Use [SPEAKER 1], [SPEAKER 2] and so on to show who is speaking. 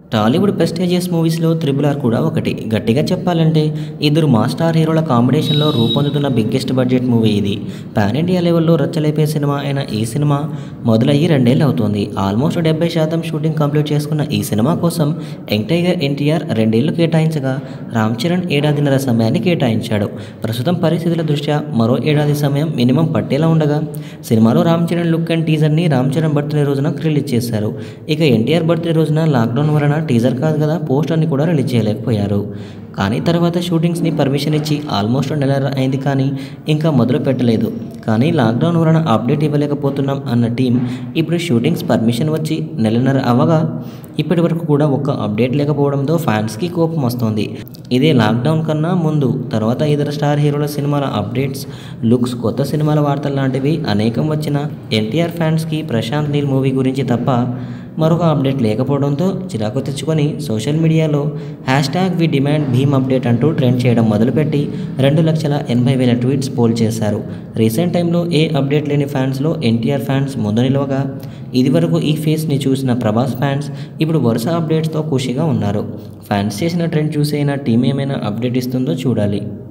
[SPEAKER 1] Tollywood prestigious మూవీస్లో triple R కూడా ఒకటి గట్టిగా చెప్పాలంటే ఇద్దరు మా స్టార్ హీరోల కాంబినేషన్లో రూపొందుతున్న బిగ్గెస్ట్ బడ్జెట్ మూవీ ఇది పాన్ ఇండియా లెవెల్లో రచ్చలేపే సినిమా అయిన ఈ సినిమా మొదలయ్యి రెండేళ్ళు అవుతుంది ఆల్మోస్ట్ డెబ్బై శాతం షూటింగ్ కంప్లీట్ చేసుకున్న ఈ సినిమా కోసం యంగ్ టైగర్ ఎన్టీఆర్ రెండేళ్లు కేటాయించగా రామ్ చరణ్ ఏడాదిన్నర సమయాన్ని కేటాయించాడు ప్రస్తుతం పరిస్థితుల దృష్ట్యా మరో ఏడాది సమయం మినిమం పట్టేలా ఉండగా సినిమాలో రామ్ చరణ్ లుక్ అండ్ టీజర్ని రామ్ చరణ్ బర్త్డే రోజున రిలీజ్ చేశారు ఇక ఎన్టీఆర్ బర్త్డే రోజున లాక్డౌన్ వలన టీజర్ కాదు కదా పోస్టర్ని కూడా రిలీజ్ చేయలేకపోయారు కానీ తర్వాత షూటింగ్స్ని పర్మిషన్ ఇచ్చి ఆల్మోస్ట్ నెల అయింది కానీ ఇంకా మొదలు పెట్టలేదు కానీ లాక్డౌన్ వలన అప్డేట్ ఇవ్వలేకపోతున్నాం అన్న టీం ఇప్పుడు షూటింగ్స్ పర్మిషన్ వచ్చి నెలన్నర అవ్వగా ఇప్పటి వరకు కూడా ఒక్క అప్డేట్ లేకపోవడంతో ఫ్యాన్స్కి కోపం వస్తుంది ఇదే లాక్డౌన్ కన్నా ముందు తర్వాత ఇతర స్టార్ హీరోల సినిమాల అప్డేట్స్ లుక్స్ కొత్త సినిమాల వార్తలు లాంటివి అనేకం వచ్చిన ఎన్టీఆర్ ఫ్యాన్స్కి ప్రశాంత్ నీల్ మూవీ గురించి తప్ప మరొక అప్డేట్ లేకపోవడంతో చిరాకు తెచ్చుకొని సోషల్ మీడియాలో hashtag we demand Bheem update అంటూ ట్రెండ్ చేయడం మొదలుపెట్టి రెండు లక్షల ఎనభై వేల ట్వీట్స్ పోల్ చేశారు రీసెంట్ టైంలో ఏ అప్డేట్ లేని ఫ్యాన్స్లో ఎన్టీఆర్ ఫ్యాన్స్ ముందు నిలవగా ఇదివరకు ఈ ఫేస్ని చూసిన ప్రభాస్ ఫ్యాన్స్ ఇప్పుడు వరుస అప్డేట్స్తో ఖుషిగా ఉన్నారు ఫ్యాన్స్ చేసిన ట్రెండ్ చూసైనా టీం ఏమైనా అప్డేట్ ఇస్తుందో చూడాలి